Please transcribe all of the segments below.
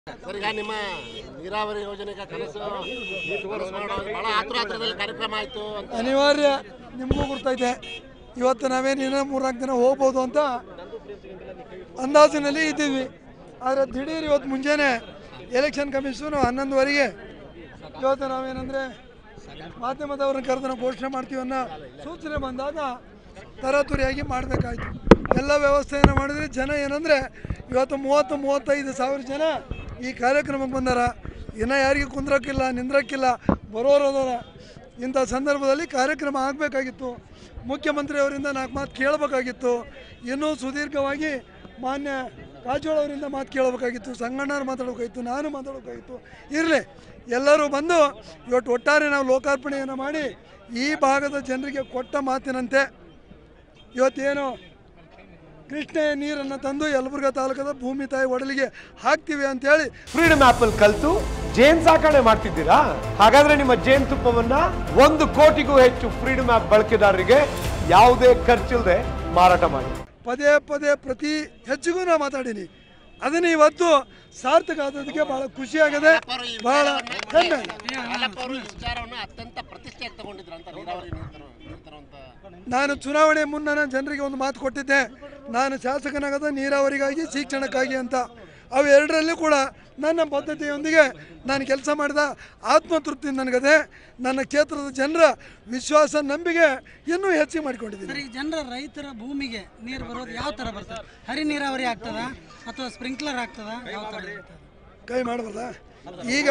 Sir ಈಗ ನಿಮ್ಮ ನೀರಾವರಿ ಯೋಜನೆಗೆ ಕನಸು ಟೂರಿಸ್ಟ್ ಮಾಡೋ ಬಹಳ ಆತುರ ಆತುರದಲ್ಲಿ ಕಾರ್ಯಕ್ರಮ ಆಯ್ತು ಅಂತ ಅನಿವಾರ್ಯ ನಿಮಗೂ ಗೊತ್ತೈತೆ ಇವತ್ತು ನಾವೇನು ಇನ್ನೂ ಮೂರ್ನಾಲ್ಕು ದಿನ ಹೋಗ್ಬೋದು ಅಂತ ಅಂದಾಜಿನಲ್ಲಿ ಇದ್ದೀವಿ ಆದರೆ ದಿಢೀರ್ ಇವತ್ತು ಮುಂಜಾನೆ ಎಲೆಕ್ಷನ್ ಕಮಿಷನು ಹನ್ನೊಂದುವರೆಗೆ ಇವತ್ತು ನಾವೇನಂದರೆ ಮಾಧ್ಯಮದವ್ರನ್ನ ಕರೆದು ನಾವು ಘೋಷಣೆ ಮಾಡ್ತೀವಿ ಅನ್ನೋ ಸೂಚನೆ ಬಂದಾಗ ತರಾತುರಿಯಾಗಿ ಮಾಡಬೇಕಾಯ್ತು ಎಲ್ಲ ವ್ಯವಸ್ಥೆಯನ್ನು ಮಾಡಿದ್ರೆ ಜನ ಏನಂದರೆ ಇವತ್ತು ಮೂವತ್ತು ಮೂವತ್ತೈದು ಸಾವಿರ ಜನ ಈ ಕಾರ್ಯಕ್ರಮಕ್ಕೆ ಬಂದಾರ ಇನ್ನು ಯಾರಿಗೆ ಕುಂದ್ರಕ್ಕಿಲ್ಲ ನಿಂದ್ರಕ್ಕಿಲ್ಲ ಬರೋರು ಅದಾರ ಇಂಥ ಸಂದರ್ಭದಲ್ಲಿ ಕಾರ್ಯಕ್ರಮ ಆಗಬೇಕಾಗಿತ್ತು ಮುಖ್ಯಮಂತ್ರಿಯವರಿಂದ ನಾಲ್ಕು ಮಾತು ಕೇಳಬೇಕಾಗಿತ್ತು ಇನ್ನೂ ಸುದೀರ್ಘವಾಗಿ ಮಾನ್ಯ ಕಾರಜೋಳ ಅವರಿಂದ ಮಾತು ಕೇಳಬೇಕಾಗಿತ್ತು ಸಂಗಣ್ಣವ್ರು ಮಾತಾಡಬೇಕಾಗಿತ್ತು ನಾನು ಮಾತಾಡಬೇಕಾಗಿತ್ತು ಇರಲಿ ಎಲ್ಲರೂ ಬಂದು ಇವತ್ತು ಒಟ್ಟಾರೆ ನಾವು ಲೋಕಾರ್ಪಣೆಯನ್ನು ಮಾಡಿ ಈ ಭಾಗದ ಜನರಿಗೆ ಕೊಟ್ಟ ಮಾತಿನಂತೆ ಇವತ್ತೇನು ಕೃಷ್ಣೆಯ ನೀರನ್ನು ತಂದು ಯಲಬುರ್ಗಾ ತಾಲೂಕದ ಭೂಮಿ ತಾಯಿ ಒಡಲಿಗೆ ಹಾಕ್ತೀವಿ ಅಂತೇಳಿ ಫ್ರೀಡಮ್ ಆಪ್ ಅಲ್ಲಿ ಕಲ್ತು ಜೇನ್ ಸಾಕಣೆ ಮಾಡ್ತಿದ್ದೀರಾ ಹಾಗಾದ್ರೆ ನಿಮ್ಮ ಜೇನ್ ತುಪ್ಪವನ್ನ ಒಂದು ಕೋಟಿಗೂ ಹೆಚ್ಚು ಫ್ರೀಡಮ್ ಆಪ್ ಬಳಕೆದಾರರಿಗೆ ಯಾವುದೇ ಖರ್ಚಿಲ್ಲದೆ ಮಾರಾಟ ಮಾಡಿ ಪದೇ ಪದೇ ಪ್ರತಿ ಹೆಚ್ಚಿಗೂ ನಾ ಮಾತಾಡೀನಿ ಅದನ್ನ ಇವತ್ತು ಸಾರ್ಥಕ ಆದದಕ್ಕೆ ಬಹಳ ಖುಷಿ ಆಗದೆ ಅವರು ಈ ಬಹಳ ವಿಚಾರವನ್ನ- ಹೆಮ್ಮೆ ಹಾಲಪ್ಪ ಅವರು ಈ ವಿಚಾರವನ್ನು ಅತ್ಯಂತ ಪ್ರತಿಷ್ಠೆಯಾಗಿ ತಗೊಂಡಿದ್ರು ಅಂತ ನೀರಾವರಿ ನೀರು ತರೋ- ನೀರು ತರುವಂತ ನಾನು ಚುನಾವಣೆ ಮುನ್ನ ನಾನು ಜನರಿಗೆ ಒಂದು ಮಾತು ಕೊಟ್ಟಿದ್ದೆ ನಾನು ಶಾಸಕನಾಗದ ನೀರಾವರಿಗಾಗಿ ಶಿಕ್ಷಣಕ್ಕಾಗಿ ಅಂತ ಅವೆರಡರಲ್ಲೂ ಕೂಡ ನನ್ನ ಬದ್ಧತೆಯೊಂದಿಗೆ ನಾನು ಕೆಲಸ ಮಾಡಿದ ಆತ್ಮತೃಪ್ತಿ ನನಗದೆ ನನ್ನ ಕ್ಷೇತ್ರದ ಜನರ ವಿಶ್ವಾಸ ನಂಬಿಕೆ ಇನ್ನೂ ಹೆಚ್ಚಿಗೆ ಮಾಡಿಕೊಂಡಿದ್ದೀನಿ ಸರ್ ಈಗ ಜನರ ರೈತರ ಭೂಮಿಗೆ ನೀರು ಬರೋದು ಯಾವ ಥರ ಬರ್ತದೆ ಹರಿ ನೀರಾವರಿ ಆಗ್ತದ ಅಥವಾ ಸ್ಪ್ರಿಂಕ್ಲರ್ ಆಗ್ತದ ಯಾವ ಥರ ಇರ್ತದೆ? ಕೈ ಮಾಡಬಲ್ಲ ಈಗ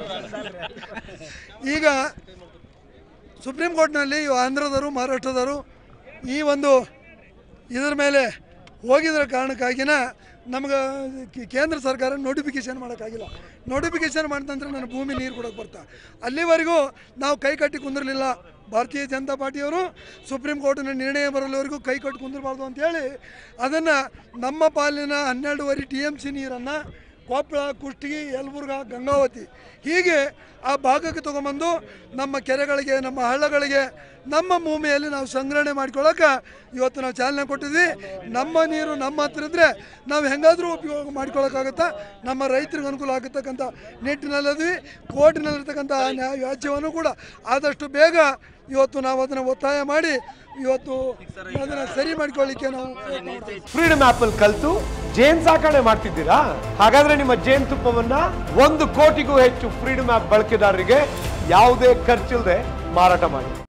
ಈಗ ಸುಪ್ರೀಂ ಕೋರ್ಟ್ನಲ್ಲಿ ಇವು ಆಂಧ್ರದವರು ಮಹಾರಾಷ್ಟ್ರದವರು ಈ ಒಂದು ಇದರ ಮೇಲೆ ಹೋಗಿದ್ರ ಕಾರಣಕ್ಕಾಗಿನ ನಮ್ಗೆ ಕೇ- ಕೇಂದ್ರ ಸರ್ಕಾರ ನೋಟಿಫಿಕೇಶನ್ ಮಾಡೋಕ್ಕಾಗಿಲ್ಲ ನೋಟಿಫಿಕೇಶನ್ ಮಾಡಿದ ನಂತರ ನನ್ನ ಭೂಮಿ ನೀರು ಕೊಡೋಕೆ ಬರ್ತಾ ಅಲ್ಲಿವರೆಗೂ ನಾವು ಕೈ ಕಟ್ಟಿ ಕುಂದಿರಲಿಲ್ಲ ಭಾರತೀಯ ಜನತಾ ಪಾರ್ಟಿಯವರು ಸುಪ್ರೀಂ ಕೋರ್ಟಿನ ನಿರ್ಣಯ ಬರಲಿವರೆಗೂ ಕೈ ಕಟ್ಟಿ ಕುಂದಿರಬಾರ್ದು ಅಂತೇಳಿ ಅದನ್ನು ನಮ್ಮ ಪಾಲಿನ ಹನ್ನೆರಡೂವರೆ ಟಿ ಎಮ್ ಸಿ ನೀರನ್ನು ಕೊಪ್ಪಳ ಕುಷ್ಟಗಿ ಯಲಬುರ್ಗಾ ಗಂಗಾವತಿ ಹೀಗೆ ಆ ಭಾಗಕ್ಕೆ ತೊಗೊಂಬಂದು ನಮ್ಮ ಕೆರೆಗಳಿಗೆ ನಮ್ಮ ಹಳ್ಳಗಳಿಗೆ ನಮ್ಮ ಭೂಮಿಯಲ್ಲಿ ನಾವು ಸಂಗ್ರಹಣೆ ಮಾಡ್ಕೊಳ್ಳೋಕೆ ಇವತ್ತು ನಾವು ಚಾಲನೆ ಕೊಟ್ಟಿದ್ವಿ ನಮ್ಮ ನೀರು ನಮ್ಮ ಹತ್ರ ಇದ್ದರೆ ನಾವು ಹೆಂಗಾದರೂ ಉಪಯೋಗ ಮಾಡ್ಕೊಳ್ಳೋಕ್ಕಾಗುತ್ತಾ ನಮ್ಮ ರೈತರಿಗೆ ಅನುಕೂಲ ಆಗತಕ್ಕಂಥ ನಿಟ್ಟಿನಲ್ಲಿದ್ವಿ ಕೋರ್ಟಿನಲ್ಲಿರ್ತಕ್ಕಂಥ ಆ ನ್ಯಾಯ ವ್ಯಾಜ್ಯವನ್ನು ಕೂಡ ಆದಷ್ಟು ಬೇಗ ಇವತ್ತು ನಾವು ಅದನ್ನು ಒತ್ತಾಯ ಮಾಡಿ ಇವತ್ತು ಅದನ್ನು ಸರಿ ಮಾಡ್ಕೊಳ್ಳಿಕ್ಕೆ ನಾವು ಪ್ರಯತ್ನ ಮಾಡ್ತೀವಿ. ಫ್ರೀಡಮ್ ಆಪ್ ಅಲ್ಲಿ ಕಲ್ತು ಜೇನ್ ಸಾಕಣೆ ಮಾಡ್ತಿದ್ದೀರಾ ಹಾಗಾದ್ರೆ ನಿಮ್ಮ ಜೇನ್ ತುಪ್ಪವನ್ನ ಒಂದು ಕೋಟಿಗೂ ಹೆಚ್ಚು ಫ್ರೀಡಮ್ ಆಪ್ ಬಳಕೆದಾರರಿಗೆ ಯಾವುದೇ ಖರ್ಚಿಲ್ಲದೆ ಮಾರಾಟ ಮಾಡಿ